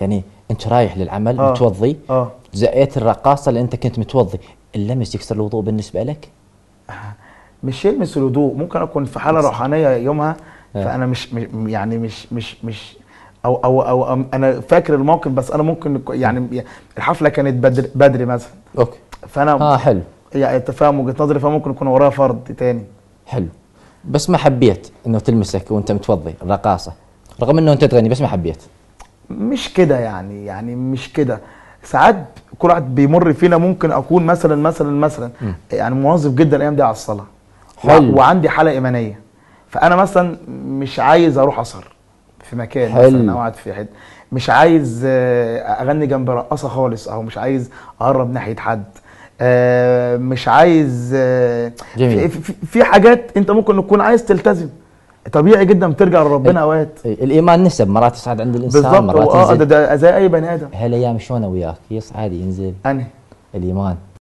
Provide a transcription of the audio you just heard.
يعني انت رايح للعمل آه. متوضي اه زقيت الرقاصه اللي انت كنت متوضي اللمس يكسر الوضوء بالنسبه لك مش يلمس الهدوء ممكن اكون في حاله بس. روحانيه يومها آه. فانا مش مش- يعني مش مش مش او او او أم- انا فاكر الموقف بس انا ممكن نك- يعني الحفله كانت بدري بدري مثلا اوكي فانا اه حلو يعني انت فاهم وجهه نظري فممكن يكون ورايا فرد تاني حلو بس ما حبيت انه تلمسك وانت متوضي الرقاصه رغم انه انت تغني بس ما حبيت مش كده يعني يعني مش كده ساعات كل واحد بيمر فينا ممكن اكون مثلا مثلا مثلا مم. يعني مواظب جدا الايام دي على الصلاه حلو. و- وعندي حاله ايمانيه فانا مثلا مش عايز اروح اسهر في مكان حلو. مثلا او قاعد في حته مش عايز آه، اغني جنب رقاصه خالص او مش عايز اقرب ناحيه حد آه، مش عايز آه، جميل. في, في, في حاجات انت ممكن تكون عايز تلتزم طبيعي جدا بترجع لربنا اوقات إيه، الايمان نسب مرات يصعد عند الانسان بالظبط مرات هو اه ده, ينزل ده زي اي بني ادم هالايام شلون وياك يصعد ينزل انهي الايمان